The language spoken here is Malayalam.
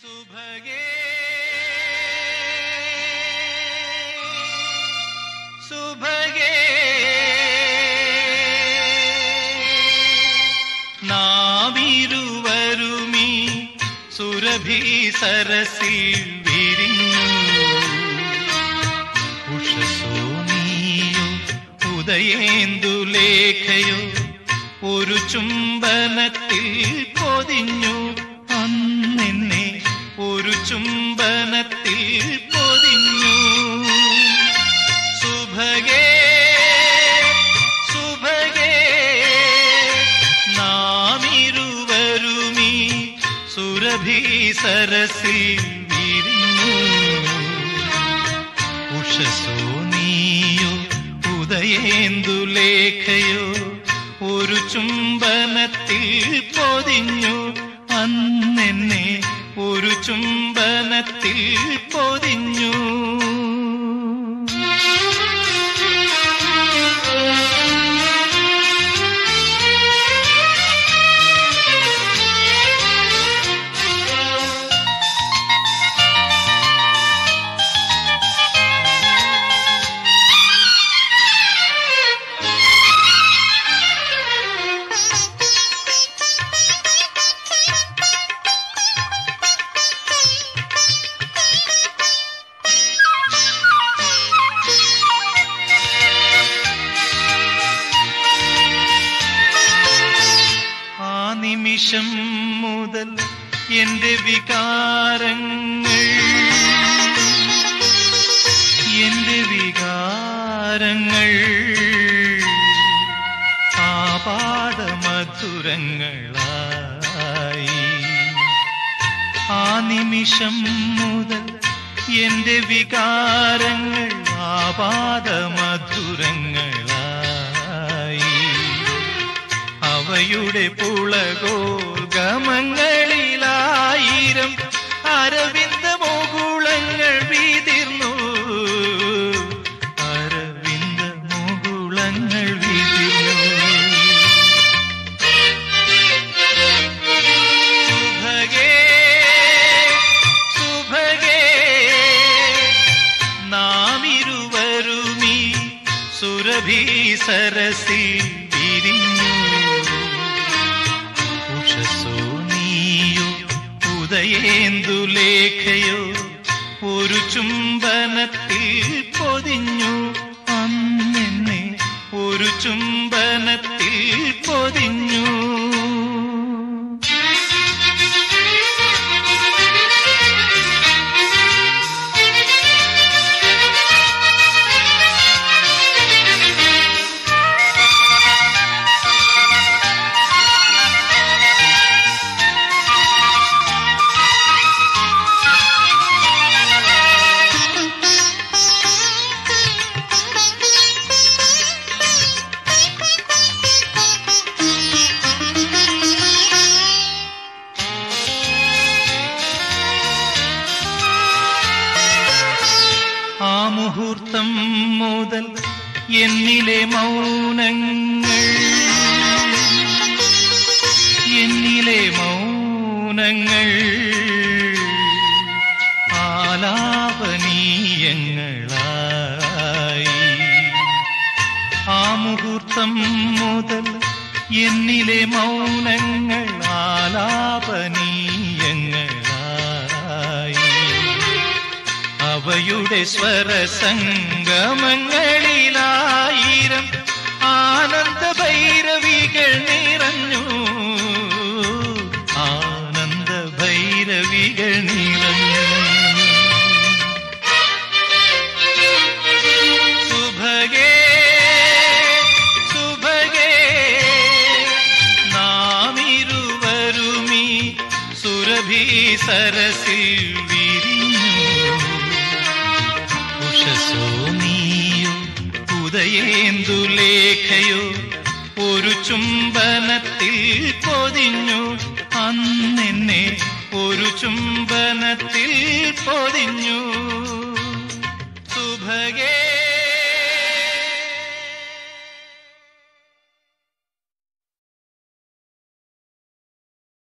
സുഭഗേ സുഭഗേ നാവിരുവരുമീ സുരഭി സരസിൽ വിരിഞ്ഞു ഉഷസോ നീയോ ഉദയേന്ദുലേഖയോ ഒരു ചുംബനത്തിൽ പൊതിഞ്ഞു അന്നെന്നെ ഒരു ചുംബനത്തിൽ പൊതിഞ്ഞു സുഭഗേ സുഭഗേ നാമിരുവരുമീ സുരഭി സരസിൽ വിരിഞ്ഞു ഉഷസോ നീയോ ഉദയേന്ദുലേഖയോ ഒരു ചുംബനത്തിൽ പൊതിഞ്ഞു അന്നെന്നെ ഒരു ചുംബനത്തിൽ പൊതിഞ്ഞു ആ നിമിഷം മുതൽ എന്റെ വികാരങ്ങൾ എന്റെ വികാരങ്ങൾ ആപാദ മധുരങ്ങളായി ആ നിമിഷം മുതൽ എന്റെ വികാരങ്ങൾ ആപാദ മധുരങ്ങളായി അവയുടെ പുളകോൽഗമങ്ങളിലായിരം അരവിന്ദ മുകുളങ്ങൾ വീതിർന്നു അരവിന്ദ മുകുളങ്ങൾ വീതിർന്നു സുഭഗേ സുഭഗേ നാമിരുവരുമീ സുരഭി സരസി വിരിഞ്ഞു ഉഷസോ നീയോ ഉദയേന്ദുലേഖയോ ഒരു ചുംബനത്തിൽ പൊതിഞ്ഞു അന്നെന്നെ ഒരു ചുംബനത്തിൽ പൊതിഞ്ഞു ആ മുഹൂർത്തം മുതൽ എന്നിലെ മൗനങ്ങൾ എന്നിലെ മൗനങ്ങൾ ആലാപനീയങ്ങളായി ആ മുഹൂർത്തം മുതൽ എന്നിലെ മൗനങ്ങൾ ആലാപനീയങ്ങളായി അവയുടെ സ്വരസംഗമങ്ങളിലായിരം ആനന്ദ ഭൈരവികൾ നിറഞ്ഞു ആനന്ദ ഭൈരവികൾ നിറഞ്ഞു സുഭഗേ സുഭഗേ നാമിരുവരുമീ സുരഭി സരസിൽ വിരിഞ്ഞു ഉഷസോ നീയോ ഉദയേന്ദുലേഖയോ ഒരു ചുംബനത്തിൽ പൊതിഞ്ഞു അന്നെന്നെ ഒരു ചുംബനത്തിൽ പൊതിഞ്ഞു സുഭഗേ